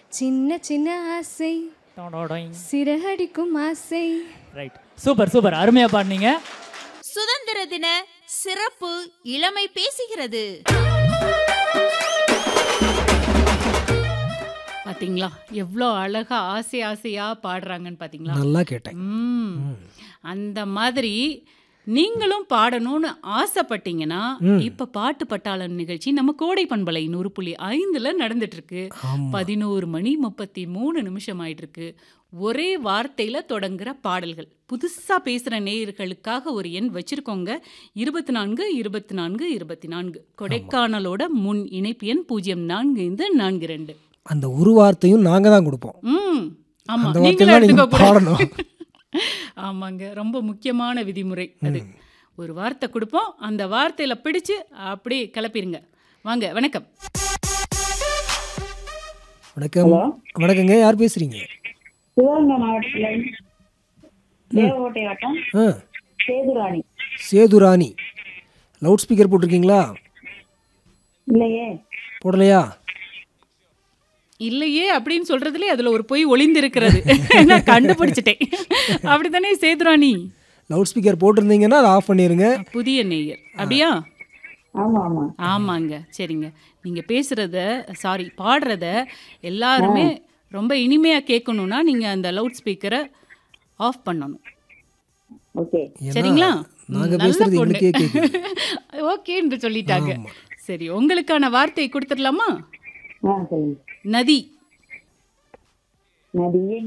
சின்ன சின்ன ஆசை சிறகடிக்கும் ஆசை ரைட் சூப்பர் சூப்பர் அருமையா பாடுனீங்க சுதந்திர தின சிறப்பு இளமை பேசுகிறது பாத்தீங்களா எவ்வளோ அழகா ஆசை ஆசையா பாடுறாங்கன்னு பாத்தீங்களா நல்லா கேட்டேன் ம் அந்த மாதிரி நீங்களும் பாடணும்னு ஆசைப்பட்டீங்கன்னா இப்ப பாட்டு பட்டாளன் நிகழ்ச்சி நம்ம கோடை பண்பலை நூறு புள்ளி ஐந்துல நடந்துட்டு இருக்கு பதினோரு மணி முப்பத்தி மூணு நிமிஷம் ஆயிட்டு இருக்கு ஒரே வார்த்தையில தொடங்குற பாடல்கள் புதுசா பேசுற நேயர்களுக்காக ஒரு எண் வச்சிருக்கோங்க இருபத்தி நான்கு இருபத்தி நான்கு இருபத்தி நான்கு கொடைக்கானலோட முன் இணைப்பு எண் பூஜ்ஜியம் நான்கு ஐந்து நான்கு ரெண்டு அந்த ஒரு வார்த்தையும் நாங்க தான் கொடுப்போம் ம் ஆமா அந்த நீங்களும் வார்த்தையெல்லாம் நீங்க எடுத்துக்க கூடாது. பாடணும் ஆமாங்க ரொம்ப முக்கியமான விதிமுறை அது ஒரு வார்த்தை கொடுப்போம் அந்த வார்த்தையில பிடிச்சு அப்படியே கிளப்பிருங்க வாங்க வணக்கம் வணக்கம் வணக்கங்க யார் பேசுறீங்க சிவகங்கை மாவட்டத்தில் தேவகோட்டை வட்டம் ஆ சேதுராணி சேதுராணி லவுட் ஸ்பீக்கர் போட்டிருக்கீங்களா இல்லையே போடலையா இல்லையே அப்படின்னு சொல்றதுல அதுல ஒரு பொய் ஒளிந்திருக்கிறது நான் கண்டுபிடிச்சிட்டேன் அப்படித்தானே சேதுராணி லவுட் ஸ்பீக்கர் போட்டிருந்தீங்கன்னா அதை ஆஃப் பண்ணிடுங்க புதிய நேயர் அப்படியா ஆமா ஆமா ஆமாங்க சரிங்க நீங்க பேசுறத சாரி பாடுறத எல்லாருமே ரொம்ப இனிமையா கேட்கணும்னா நீங்க அந்த லவுட் ஸ்பீக்கரை ஆஃப் பண்ணணும் ஓகே ஏன்னா, சரிங்களா நாங்க ம், நல்ல பேசுறது பொண்ணு. எங்களுக்கே கேக்குது. ஓகே என்று சொல்லிட்டாங்க சரி உங்களுக்கான வார்த்தை கொடுத்துடலாமா ஆ சொல்லுங்க நதி நதியே